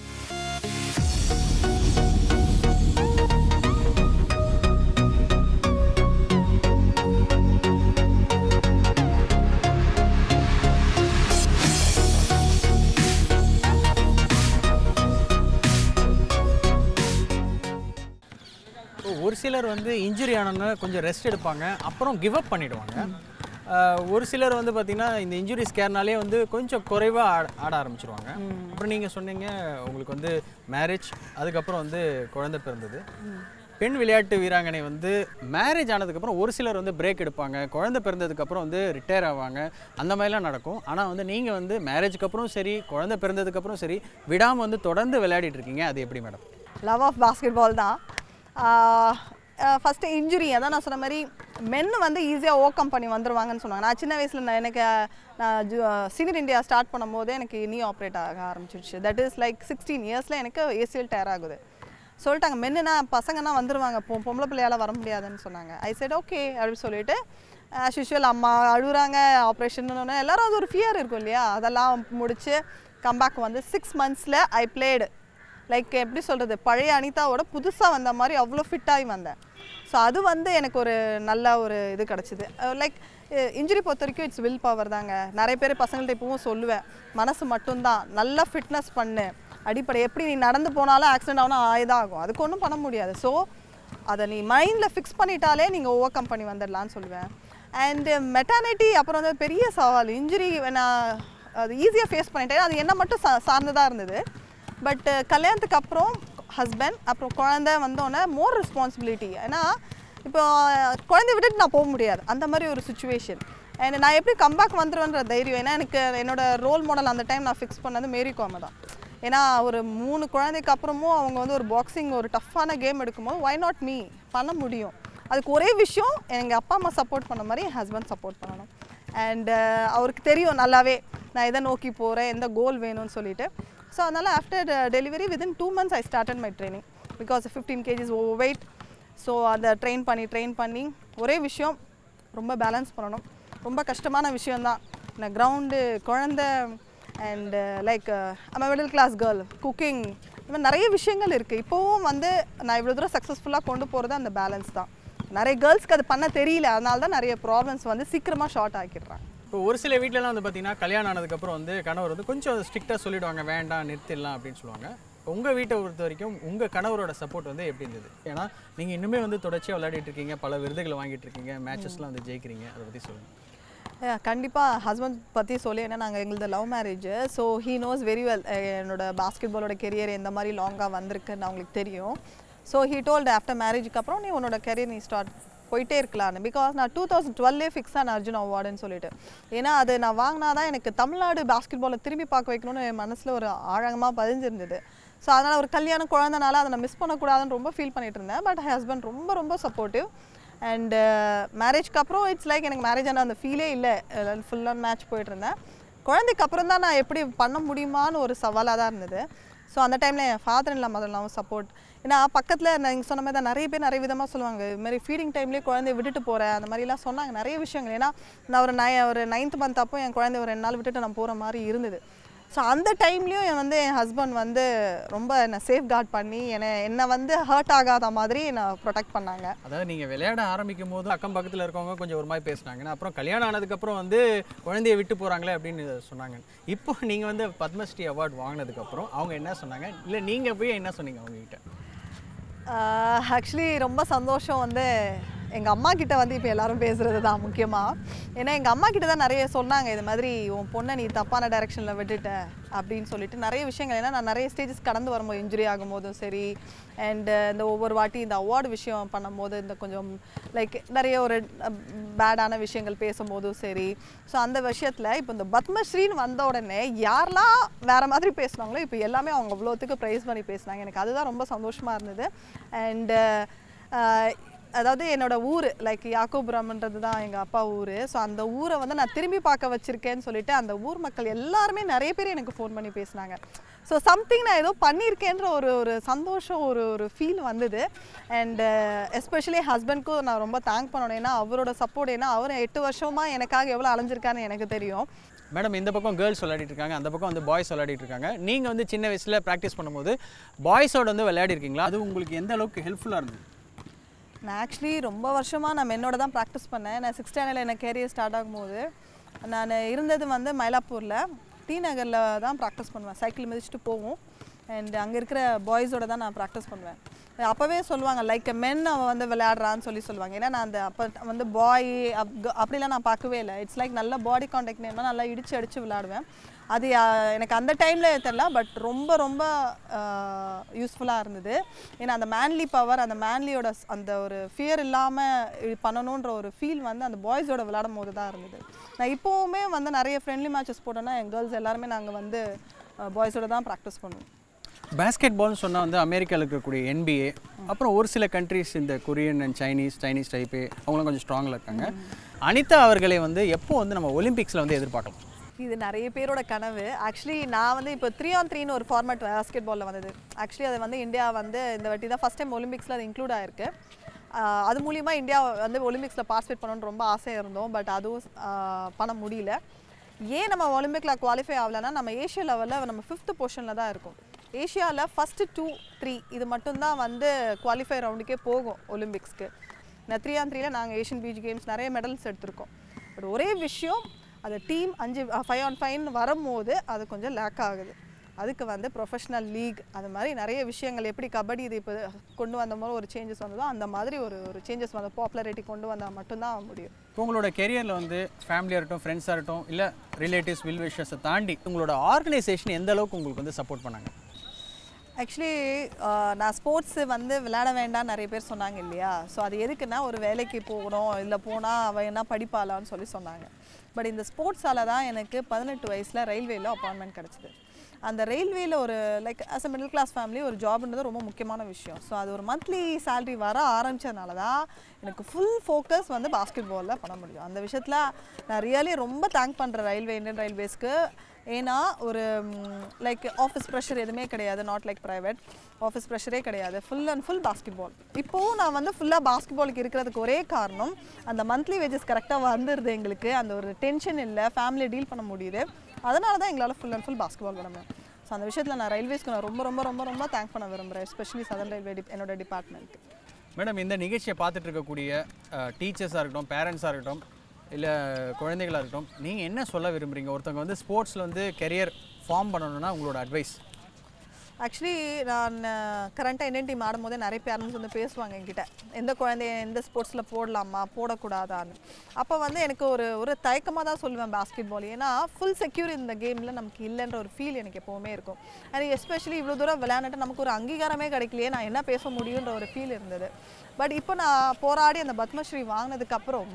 இப்போ ஒரு சிலர் வந்து இன்ஜுரி ஆனோன்னு கொஞ்சம் ரெஸ்ட் எடுப்பாங்க அப்புறம் கிவ் அப் பண்ணிடுவாங்க ஆஹ் ஒரு சிலர் வந்து பார்த்தீங்கன்னா இந்த இன்ஜுரி ஸ்கேர்னாலே வந்து கொஞ்சம் குறைவாக ஆட ஆட ஆரம்பிச்சிருவாங்க அப்புறம் நீங்கள் சொன்னீங்க உங்களுக்கு வந்து மேரேஜ் அதுக்கப்புறம் வந்து குழந்தை பிறந்தது பெண் விளையாட்டு வீராங்கனை வந்து மேரேஜ் ஆனதுக்கப்புறம் ஒரு சிலர் வந்து பிரேக் எடுப்பாங்க குழந்தை பிறந்ததுக்கப்புறம் வந்து ரிட்டையர் ஆவாங்க அந்த மாதிரிலாம் நடக்கும் ஆனால் வந்து நீங்கள் வந்து மேரேஜுக்கு அப்புறம் சரி குழந்தை பிறந்ததுக்கப்புறம் சரி விடாமல் வந்து தொடர்ந்து விளையாடிட்டு இருக்கீங்க அது எப்படி madam love of basketball தான் ஃபஸ்ட்டு இன்ஜுரி அதான் நான் சொன்ன மாதிரி மென் வந்து ஈஸியாக ஓவர் கம் பண்ணி வந்துருவாங்கன்னு சொன்னாங்க நான் சின்ன வயசில் நான் எனக்கு நான் சீனியர் இந்தியா ஸ்டார்ட் பண்ணும்போது எனக்கு நீ ஆப்ரேட் ஆக ஆரம்பிச்சிருச்சு தட் இஸ் லைக் சிக்ஸ்டீன் இயர்ஸில் எனக்கு ஏசிஎல் டயர் ஆகுது சொல்லிட்டாங்க மென்னுனா பசங்கன்னா வந்துருவாங்க பொ பொம்பளை பிள்ளையால வர முடியாதுன்னு சொன்னாங்க ஐ said ஓகே அப்படின்னு சொல்லிட்டு ஆஸ் யூஷுவல் அம்மா அழுகுறாங்க ஆப்ரேஷன் எல்லாரும் அது ஒரு ஃபியர் இருக்கும் இல்லையா அதெல்லாம் முடிச்சு கம்பேக் வந்து சிக்ஸ் மந்த்ஸில் ஐ பிளேடு லைக் எப்படி சொல்கிறது பழைய அனிதாவோட புதுசாக வந்த மாதிரி அவ்வளோ ஃபிட்டாகி வந்தேன் ஸோ அது வந்து எனக்கு ஒரு நல்ல ஒரு இது கிடச்சிது லைக் இன்ஜுரி பொறுத்த வரைக்கும் இட்ஸ் வில் பவர் தாங்க நிறைய பேர் பசங்கள்ட்ட இப்பவும் சொல்லுவேன் மனசு மட்டும்தான் நல்லா ஃபிட்னஸ் பண்ணு அடிப்படை எப்படி நீ நடந்து போனாலும் ஆக்சிடென்ட் ஆகணும் ஆயுதான் ஆகும் அதுக்கு ஒன்றும் பண்ண முடியாது ஸோ அதை நீ மைண்டில் ஃபிக்ஸ் பண்ணிட்டாலே நீங்கள் ஓவர் கம் பண்ணி வந்துடலான்னு சொல்லுவேன் அண்டு மெட்டானிட்டி அப்புறம் வந்து பெரிய சவால் இன்ஜுரி நான் அது ஈஸியாக ஃபேஸ் பண்ணிட்டேன் அது என்ன மட்டும் சா சார்ந்ததாக இருந்தது பட் கல்யாணத்துக்கு அப்புறம் ஹஸ்பண்ட் அப்புறம் குழந்தை வந்தோடனே மோர் ரெஸ்பான்சிபிலிட்டி ஏன்னா இப்போ குழந்தைய விட்டுட்டு நான் போக முடியாது அந்த மாதிரி ஒரு சுச்சுவேஷன் அண்ட் நான் எப்படி கம்பேக் வந்துருவேன்ற தைரியம் ஏன்னா எனக்கு என்னோட ரோல் மாடல் அந்த டைம் நான் ஃபிக்ஸ் பண்ணது மேரி கோமை தான் ஏன்னா ஒரு மூணு குழந்தைக்கு அப்புறமும் அவங்க வந்து ஒரு பாக்ஸிங் ஒரு டஃப்பான கேம் எடுக்கும்போது ஒய் நாட் மீ பண்ண முடியும் அதுக்கு ஒரே விஷயம் எங்கள் அப்பா அம்மா சப்போர்ட் பண்ண மாதிரி என் ஹஸ்பண்ட் சப்போர்ட் பண்ணணும் அண்ட் அவருக்கு தெரியும் நல்லாவே நான் எதை நோக்கி போகிறேன் எந்த கோல் வேணும்னு சொல்லிட்டு ஸோ அதனால் after delivery within two months I started my training because fifteen kgs over weight so அதை ட்ரெயின் பண்ணி ட்ரெயின் பண்ணி ஒரே விஷயம் ரொம்ப பேலன்ஸ் பண்ணணும் ரொம்ப கஷ்டமான விஷயந்தான் இந்த கிரவுண்டு குழந்த அண்ட் லைக் நம்ம மிடில் கிளாஸ் கேர்ள் குக்கிங் இந்த மாதிரி நிறைய விஷயங்கள் இருக்குது இப்போவும் வந்து நான் இவ்வளோ தூரம் சக்ஸஸ்ஃபுல்லாக கொண்டு போகிறது அந்த பேலன்ஸ் தான் நிறைய கேர்ள்ஸ்க்கு அது பண்ண தெரியல அதனால தான் நிறைய ப்ராப்ளம்ஸ் வந்து சீக்கிரமாக ஷார்ட் ஆக்கிடுறாங்க இப்போ ஒரு சில வீட்டிலலாம் வந்து பார்த்தீங்கன்னா கல்யாணம் ஆனதுக்கப்புறம் வந்து கணவர் வந்து கொஞ்சம் ஸ்ட்ரிக்டாக சொல்லிடுவாங்க வேண்டாம் நிறுத்திடலாம் அப்படின்னு சொல்லுவாங்க உங்கள் வீட்டை பொறுத்த வரைக்கும் உங்கள் கணவரோட சப்போர்ட் வந்து எப்படி இருந்தது ஏன்னா நீங்கள் இன்னுமே வந்து தொடர்ச்சியாக விளையாடிட்டு இருக்கீங்க பல விருதுகளை வாங்கிட்டு இருக்கீங்க மேட்சஸ்லாம் வந்து ஜெயிக்கிறீங்க அதை பற்றி சொல்லுங்கள் கண்டிப்பாக ஹஸ்பண்ட் பற்றி சொல்லி ஏன்னா நாங்கள் எங்களது love marriage so he knows very well என்னோட பாஸ்கெட் பாலோட கெரியர் எந்த மாதிரி லாங்காக வந்திருக்குன்னு அவங்களுக்கு தெரியும் ஸோ ஹீ டோல்டு ஆஃப்டர் மேரேஜுக்கு அப்புறம் நீ உன்னோட கெரியர் நீ ஸ்டார்ட் போயிட்டே இருக்கலான்னு பிகாஸ் நான் டூ தௌசண்ட் டுவெல்லே ஃபிக்ஸ் ஆன அர்ஜுன் அவார்டுன்னு சொல்லிட்டு ஏன்னா அது நான் வாங்கினா தான் எனக்கு தமிழ்நாடு பாஸ்கெட் பாலை திரும்பி பார்க்க வைக்கணும்னு என் மனசில் ஒரு ஆழமாக பதிஞ்சிருந்தது ஸோ அதனால் ஒரு கல்யாணம் குழந்தனால அதை நான் மிஸ் பண்ணக்கூடாதுன்னு ரொம்ப ஃபீல் பண்ணிட்டு இருந்தேன் பட் ஹஸ்பண்ட் ரொம்ப ரொம்ப சப்போர்ட்டிவ் அண்ட் மேரேஜ்க்கு அப்புறம் இட்ஸ் லைக் எனக்கு மேரேஜ் ஆன அந்த ஃபீலே இல்லை ஃபுல்லாக மேட்ச் போயிட்டு இருந்தேன் குழந்தைக்கு அப்புறம் தான் நான் எப்படி பண்ண முடியுமான்னு ஒரு சவாலாக தான் இருந்தது ஸோ அந்த டைமில் என் ஃபாதர் இல்லை மதர்லாவும் சப்போர்ட் ஏன்னா பக்கத்தில் நீங்கள் சொன்ன மாதிரி தான் நிறைய பேர் நிறைய விதமாக சொல்லுவாங்க இது மாதிரி ஃபீடிங் டைம்லேயே குழந்தைய விட்டுட்டு போகிறேன் அந்த மாதிரிலாம் சொன்னாங்க நிறைய விஷயங்கள் ஏன்னா நான் ஒரு நை ஒரு நைன்த் மந்த் அப்போ என் குழந்தைய ஒரு ரெண்டு நாள் விட்டுட்டு நான் போகிற மாதிரி இருந்தது ஸோ அந்த டைம்லேயும் என் வந்து என் ஹஸ்பண்ட் வந்து ரொம்ப என்னை சேஃப் கார்ட் பண்ணி என்னை என்னை வந்து ஹர்ட் ஆகாத மாதிரி என்னை ப்ரொடெக்ட் பண்ணாங்க அதாவது நீங்கள் விளையாட ஆரம்பிக்கும் போது அக்கம் பக்கத்தில் இருக்கவங்க கொஞ்சம் ஒரு மாதிரி பேசுனாங்க அப்புறம் கல்யாணம் ஆனதுக்கப்புறம் வந்து குழந்தைய விட்டு போகிறாங்களே அப்படின்னு சொன்னாங்க இப்போ நீங்கள் வந்து பத்மஸ்ரீ அவார்ட் வாங்கினதுக்கப்புறம் அவங்க என்ன சொன்னாங்க இல்லை நீங்கள் போய் என்ன சொன்னீங்க அவங்ககிட்ட ஆக்சுவலி ரொம்ப சந்தோஷம் வந்து எங்கள் அம்மா கிட்ட வந்து இப்போ எல்லாரும் பேசுகிறது தான் முக்கியமாக ஏன்னா எங்கள் அம்மா கிட்ட தான் நிறைய சொன்னாங்க இது மாதிரி உன் பொண்ணை நீ தப்பான டைரெக்ஷனில் விட்டுட்ட அப்படின்னு சொல்லிட்டு நிறைய விஷயங்கள் ஏன்னா நான் நிறைய ஸ்டேஜஸ் கடந்து வரும்போது இன்ஜுரி ஆகும்போதும் சரி அண்டு இந்த ஒவ்வொரு வாட்டி இந்த அவார்டு விஷயம் பண்ணும்போது இந்த கொஞ்சம் லைக் நிறைய ஒரு பேடான விஷயங்கள் பேசும்போதும் சரி ஸோ அந்த விஷயத்தில் இப்போ இந்த பத்மஸ்ரீன்னு வந்த உடனே யாரெல்லாம் வேற மாதிரி பேசுனாங்களோ இப்போ எல்லாமே அவங்க அவ்வளோத்துக்கு ப்ரைஸ் பண்ணி பேசுனாங்க எனக்கு அதுதான் ரொம்ப சந்தோஷமாக இருந்தது அண்டு அதாவது என்னோட ஊர் லைக் யாக்கோபுரம்ன்றது தான் எங்கள் அப்பா ஊர் ஸோ அந்த ஊரை வந்து நான் திரும்பி பார்க்க வச்சிருக்கேன்னு சொல்லிட்டு அந்த ஊர் மக்கள் எல்லாருமே நிறைய பேர் எனக்கு ஃபோன் பண்ணி பேசினாங்க ஸோ சம்திங் நான் ஏதோ பண்ணியிருக்கேன்ற ஒரு ஒரு சந்தோஷம் ஒரு ஒரு ஃபீல் வந்தது அண்ட் எஸ்பெஷலி ஹஸ்பண்ட்க்கும் நான் ரொம்ப தேங்க் பண்ணணும் ஏன்னா அவரோட சப்போர்ட் ஏன்னா அவர் எட்டு வருஷமாக எனக்காக எவ்வளோ அலைஞ்சிருக்காருன்னு எனக்கு தெரியும் மேடம் இந்த பக்கம் கேர்ள்ஸ் விளையாடிட்டு இருக்காங்க அந்த பக்கம் வந்து பாய்ஸ் விளையாடிட்டு இருக்காங்க நீங்கள் வந்து சின்ன வயசில் ப்ராக்டிஸ் பண்ணும்போது பாய்ஸோட வந்து விளையாடி இருக்கீங்களா அது உங்களுக்கு எந்த அளவுக்கு ஹெல்ப்ஃபுல்லாக இருந்தது நான் ஆக்சுவலி ரொம்ப வருஷமாக நான் என்னோட தான் ப்ராக்டிஸ் பண்ணேன் நான் சிக்ஸ் ஸ்டாண்டர்டில் எனக்கு கேரியர் ஸ்டார்ட் ஆகும்போது நான் இருந்தது வந்து மயிலாப்பூரில் டி நகரில் தான் ப்ராக்டிஸ் பண்ணுவேன் சைக்கிள் மிதிச்சுட்டு போவோம் அண்ட் அங்கே இருக்கிற பாய்ஸோட தான் நான் ப்ராக்டிஸ் பண்ணுவேன் அப்போவே சொல்லுவாங்க லைக் மென் அவன் வந்து விளையாடுறான்னு சொல்லி சொல்லுவாங்க ஏன்னா நான் அந்த அப்போ வந்து பாய் அப் அப்படிலாம் நான் பார்க்கவே இல்லை இட்ஸ் லைக் நல்ல பாடி கான்டாக்ட் நேம்னா நல்லா இடிச்சு அடித்து விளையாடுவேன் அது அஹ், எனக்கு அந்த டைமில் தெரில பட் ரொம்ப ரொம்ப யூஸ்ஃபுல்லாக இருந்தது ஏன்னா அந்த மேன்லி பவர் அந்த மேன்லியோட அந்த ஒரு ஃபியர் இல்லாமல் பண்ணணுன்ற ஒரு ஃபீல் வந்து அந்த பாய்ஸோட விளையாடும் போது தான் இருந்தது நான் இப்போவுமே வந்து நிறைய ஃப்ரெண்ட்லி மேட்சஸ் போட்டோன்னா என் கேர்ள்ஸ் எல்லாருமே நாங்கள் வந்து பாய்ஸோட தான் ப்ராக்டிஸ் பண்ணுவோம் பேஸ்கெட் பால்னு சொன்னால் வந்து அமெரிக்காவில் இருக்கக்கூடிய NBA அப்புறம் ஒரு சில கண்ட்ரீஸ் இந்த Korean and Chinese Chinese type அவங்களும் கொஞ்சம் ஸ்ட்ராங்கில் இருக்காங்க அனிதா அவர்களை வந்து எப்போ வந்து நம்ம ஒலிம்பிக்ஸில் வந்து எதிர்பார்க்கலாம் இது நிறைய பேரோட கனவு ஆக்சுவலி நான் வந்து இப்போ த்ரீ ஆன் த்ரீன்னு ஒரு ஃபார்மேட் பாஸ்கெட் பாலில் வந்தது ஆக்சுவலி அது வந்து இந்தியா வந்து இந்த வாட்டி தான் ஃபஸ்ட் டைம் ஒலிம்பிக்ஸில் அது இன்க்ளூட் ஆயிருக்கு ஆஹ் அது மூலிமா இந்தியா வந்து ஒலிம்பிக்ஸில் பார்ட்டிசிபேட் பண்ணணும்னு ரொம்ப ஆசையாக இருந்தோம் பட் அதுவும் ஆஹ் பண்ண முடியல ஏன் நம்ம ஒலிம்பிக்கில் குவாலிஃபை ஆகலைன்னா நம்ம ஏஷியா லெவலில் நம்ம ஃபிஃப்த் பொசிஷனில் தான் இருக்கும் ஏஷியாவில் ஃபஸ்ட்டு டூ த்ரீ இது மட்டும்தான் வந்து குவாலிஃபை ரவுண்டுக்கே போகும் ஒலிம்பிக்ஸ்க்கு நான் த்ரீ ஆன் த்ரீல நாங்கள் ஏஷியன் பீச் கேம்ஸ் நிறைய மெடல்ஸ் எடுத்திருக்கோம் பட் ஒரே விஷயம் அது டீம் அஞ்சு ஃபைவ் ஆன் ஃபைவ்னு வரும்போது அது கொஞ்சம் லேக் ஆகுது அதுக்கு வந்து ப்ரொஃபஷனல் லீக் அது மாதிரி நிறைய விஷயங்கள் எப்படி கபடி இது இப்போ கொண்டு வந்த மாதிரி ஒரு சேஞ்சஸ் வந்ததோ அந்த மாதிரி ஒரு ஒரு சேஞ்சஸ் வந்த பாப்புலாரிட்டி கொண்டு வந்தால் மட்டும்தான் முடியும் இப்போ உங்களோட கெரியரில் வந்து ஃபேமிலியாக இருக்கட்டும் ஃப்ரெண்ட்ஸாக இருக்கட்டும் இல்லை ரிலேட்டிவ்ஸ் வில் விஷஸை தாண்டி உங்களோட ஆர்கனைசேஷன் எந்த அளவுக்கு உங்களுக்கு வந்து சப்போர்ட் பண்ணாங்க ஆக்சுவலி நான் ஸ்போர்ட்ஸ் வந்து விளையாட வேண்டாம் நிறைய பேர் சொன்னாங்க இல்லையா ஸோ அது எதுக்குன்னா ஒரு வேலைக்கு போகணும் இல்லை போனால் அவள் என்ன படிப்பாளான்னு சொல்லி சொன்னாங்க பட் இந்த ஸ்போர்ட்ஸால தான் எனக்கு பதினெட்டு வயசில் ரயில்வேல அப்பாயின்மெண்ட் கிடச்சிது அந்த ரயில்வேல ஒரு like as a middle class family ஒரு ஜாப்ன்றது ரொம்ப முக்கியமான விஷயம் ஸோ அது ஒரு மந்த்லி salary வர ஆரம்பிச்சதுனால தான் எனக்கு ஃபுல் ஃபோக்கஸ் வந்து பாஸ்கெட் பாலில் பண்ண முடியும் அந்த விஷயத்தில் நான் ரியலி ரொம்ப தேங்க் பண்ணுறேன் ரயில்வே இந்தியன் ரயில்வேஸ்க்கு ஏன்னா ஒரு லைக் ஆஃபீஸ் ப்ரெஷர் எதுவுமே கிடையாது நாட் லைக் ப்ரைவேட் ஆஃபீஸ் ப்ரெஷரே கிடையாது full and full basketball இப்போவும் நான் வந்து ஃபுல்லாக பாஸ்கெட் பாலுக்கு இருக்கிறதுக்கு ஒரே காரணம் அந்த மந்த்லி வேஜஸ் கரெக்டாக வந்துடுது எங்களுக்கு அந்த ஒரு டென்ஷன் இல்லை ஃபேமிலியை டீல் பண்ண முடியுது அதனால தான் எங்களால் full and full basketball விட முடியும் ஸோ அந்த விஷயத்தில் நான் ரயில்வேஸ்க்கு நான் ரொம்ப ரொம்ப ரொம்ப ரொம்ப தேங்க் பண்ண விரும்புகிறேன் எஸ்பெஷலி சதன் ரயில்வே டிப் என்னோட டிபார்ட்மெண்ட் மேடம் இந்த நிகழ்ச்சியை பார்த்துட்டு இருக்கக்கூடிய டீச்சர்ஸாக இருக்கட்டும் பேரண்ட்ஸாக இருக்கட்டும் இல்லை குழந்தைகளாக இருக்கட்டும் நீங்கள் என்ன சொல்ல விரும்புறீங்க ஒருத்தவங்க வந்து ஸ்போர்ட்ஸில் வந்து கெரியர் ஃபார்ம் பண்ணணும்னா உங்களோட அட்வைஸ் ஆக்சுவலி நான் கரண்ட்டாக இந்தியன் டீம் ஆடும்போதே நிறைய பேரண்ட்ஸ் வந்து பேசுவாங்க என்கிட்ட எந்த குழந்தைய எந்த ஸ்போர்ட்ஸில் போடலாமா போடக்கூடாதான்னு அப்போ வந்து எனக்கு ஒரு ஒரு தயக்கமாக தான் சொல்லுவேன் பாஸ்கெட் பால் ஏன்னா ஃபுல் செக்யூர் இந்த கேமில் நமக்கு இல்லைன்ற ஒரு ஃபீல் எனக்கு எப்போவுமே இருக்கும் அண்ட் எஸ்பெஷலி இவ்வளோ தூரம் விளையாண்டுட்டு நமக்கு ஒரு அங்கீகாரமே கிடைக்கலையே நான் என்ன பேச முடியுன்ற ஒரு ஃபீல் இருந்தது பட் இப்போ நான் போராடி அந்த பத்மஸ்ரீ வாங்கினதுக்கப்புறம்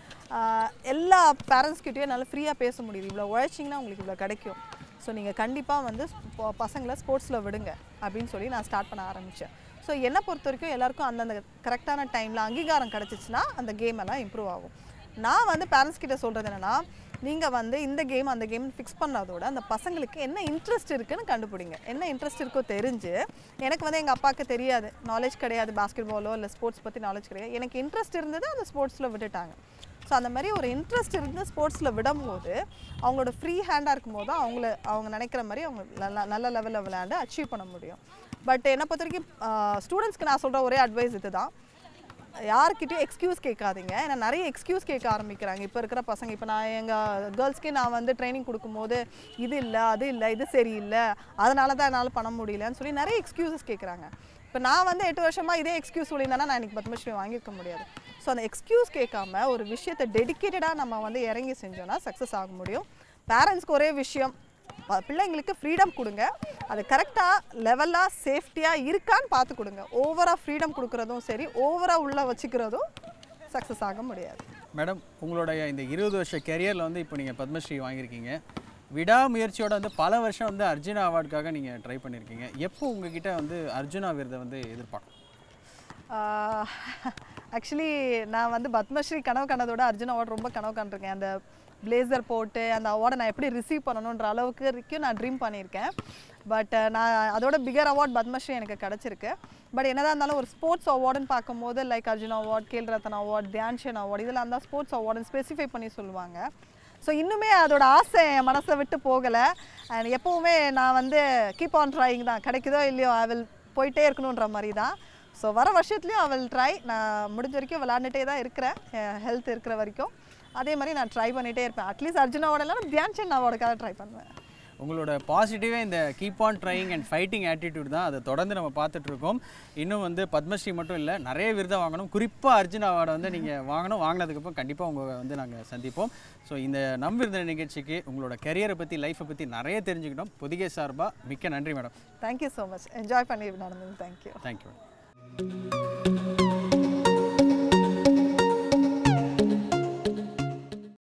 ஆஹ் எல்லா பேரண்ட்ஸ்கிட்டயும் என்னால் ஃப்ரீயாக பேச முடியுது இவ்வளோ உழைச்சிங்கன்னா உங்களுக்கு இவ்வளோ கிடைக்கும் ஸோ நீங்கள் கண்டிப்பாக வந்து ஸ்போ- பசங்களை ஸ்போர்ட்ஸில் விடுங்க அப்படின்னு சொல்லி நான் ஸ்டார்ட் பண்ண ஆரம்பித்தேன் ஸோ என்னை பொறுத்த வரைக்கும் எல்லாருக்கும் அந்தந்த கரெக்டான டைமில் அங்கீகாரம் கிடச்சிச்சின்னா அந்த கேம் எல்லாம் இம்ப்ரூவ் ஆகும் நான் வந்து பேரண்ட்ஸ் கிட்ட சொல்கிறது என்னென்னா நீங்கள் வந்து இந்த கேம் அந்த கேம் ஃபிக்ஸ் பண்ணாதோட அந்த பசங்களுக்கு என்ன இன்ட்ரெஸ்ட் இருக்குன்னு கண்டுபிடிங்க என்ன இன்ட்ரெஸ்ட் இருக்கோ தெரிஞ்சு எனக்கு வந்து எங்கள் அப்பாவுக்கு தெரியாது நாலேஜ் கிடையாது பாஸ்கெட் பாலோ இல்லை ஸ்போர்ட்ஸ் பற்றி நாலேஜ் கிடையாது எனக்கு இன்ட்ரெஸ்ட் இருந்தது அந்த ஸ்போர்ட்ஸில் விட்டுட்டாங்க ஸோ அந்த மாதிரி ஒரு இன்ட்ரெஸ்ட் இருந்து ஸ்போர்ட்ஸில் விடும்போது அவங்களோட ஃப்ரீ ஹேண்டாக இருக்கும்போது தான் அவங்கள அவங்க நினைக்கிற மாதிரி அவங்க நல்ல நல்ல லெவலில் விளையாண்டு அச்சீவ் பண்ண முடியும் பட் என்னை பொறுத்த வரைக்கும் ஸ்டூடெண்ட்ஸ்க்கு நான் சொல்கிற ஒரே அட்வைஸ் இதுதான் யார்கிட்டயும் எக்ஸ்கியூஸ் கேட்காதீங்க ஏன்னா நிறைய எக்ஸ்கியூஸ் கேட்க ஆரம்பிக்கிறாங்க இப்போ இருக்கிற பசங்க இப்போ நான் எங்கள் கேர்ள்ஸ்க்கே நான் வந்து ட்ரைனிங் கொடுக்கும்போது இது இல்லை அது இல்லை இது சரியில்லை அதனால தான் என்னால் பண்ண முடியலன்னு சொல்லி நிறைய எக்ஸ்கியூசஸ் கேட்குறாங்க இப்போ நான் வந்து எட்டு வருஷமாக இதே எக்ஸ்கியூஸ் சொல்லியிருந்தேன்னா நான் எனக்கு பத்மஸ்ரீ வாங்கியிருக்க முடியாது ஸோ அந்த எக்ஸ்கியூஸ் கேட்காம ஒரு விஷயத்தை டெடிக்கேட்டடாக நம்ம வந்து இறங்கி செஞ்சோன்னா சக்ஸஸ் ஆக முடியும் பேரண்ட்ஸ்க்கு ஒரே விஷயம் ப- பிள்ளைங்களுக்கு ஃப்ரீடம் கொடுங்க அது கரெக்டாக லெவலாக சேஃப்டியாக இருக்கான்னு பார்த்து கொடுங்க ஓவராக ஃப்ரீடம் கொடுக்குறதும் சரி ஓவராக உள்ளே வச்சுக்கிறதும் சக்ஸஸ் ஆக முடியாது மேடம் உங்களுடைய இந்த இருபது வருஷ கெரியரில் வந்து இப்போ நீங்கள் பத்மஸ்ரீ வாங்கியிருக்கீங்க விடாமுயற்சியோட வந்து பல வருஷம் வந்து அர்ஜுனா அவார்டுக்காக நீங்கள் ட்ரை பண்ணியிருக்கீங்க எப்போ உங்ககிட்ட வந்து அர்ஜுனா விருதை வந்து எதிர்பார்க்கலாம் ஆக்சுவலி நான் வந்து பத்மஸ்ரீ கனவு கண்டதோட அர்ஜுன் அவார்ட் ரொம்ப கனவு கண்டிருக்கேன் அந்த பிளேசர் போட்டு அந்த அவார்டை நான் எப்படி ரிசீவ் பண்ணணுன்ற அளவுக்கு வரைக்கும் நான் ட்ரீம் பண்ணியிருக்கேன் பட் நான் அதோட பிகர் அவார்ட் பத்மஸ்ரீ எனக்கு கிடச்சிருக்கு பட் என்னதான் இருந்தாலும் ஒரு ஸ்போர்ட்ஸ் அவார்டுன்னு பார்க்கும்போது like Arjun award Khel Ratna award Dhyan Chand award இதெல்லாம் தான் ஸ்போர்ட்ஸ் அவார்டுன்னு ஸ்பெசிஃபை பண்ணி சொல்லுவாங்க ஸோ இன்னுமே அதோட ஆசை என் மனசை விட்டு போகலை அண்ட் எப்போவுமே நான் வந்து கீப் ஆன் ட்ராயிங் தான் கிடைக்குதோ இல்லையோ ஐ வில் போயிட்டே இருக்கணுன்ற மாதிரி தான் ஸோ வர வருஷத்துலேயும் அவள் ட்ரை நான் முடிஞ்ச வரைக்கும் விளாண்டுட்டே தான் இருக்கிறேன் ஹெல்த் இருக்கிற வரைக்கும் அதே மாதிரி நான் ட்ரை பண்ணிகிட்டே இருப்பேன் அட்லீஸ்ட் அர்ஜுன் அவார்டு இல்லைனா தியான் சந்த் அவார்டுக்காக ட்ரை பண்ணுவேன் உங்களோட பாசிட்டிவே இந்த keep on trying and fighting attitude தான் அதை தொடர்ந்து நம்ம பார்த்துட்டு இருக்கோம் இன்னும் வந்து பத்மஸ்ரீ மட்டும் இல்லை நிறைய விருதை வாங்கணும் குறிப்பாக அர்ஜுன் அவார்டை வந்து நீங்கள் வாங்கணும் வாங்கினதுக்கப்புறம் கண்டிப்பாக உங்களை வந்து நாங்கள் சந்திப்போம் ஸோ இந்த நம் விருந்தினர் நிகழ்ச்சிக்கு உங்களோட கரியரை பற்றி லைஃப்பை பற்றி நிறைய தெரிஞ்சுக்கிட்டோம் பொதிகை சார்பாக மிக்க நன்றி madam thank you so much enjoy பண்ணி நடந்தது தேங்க்யூ தேங்க்யூ மேடம்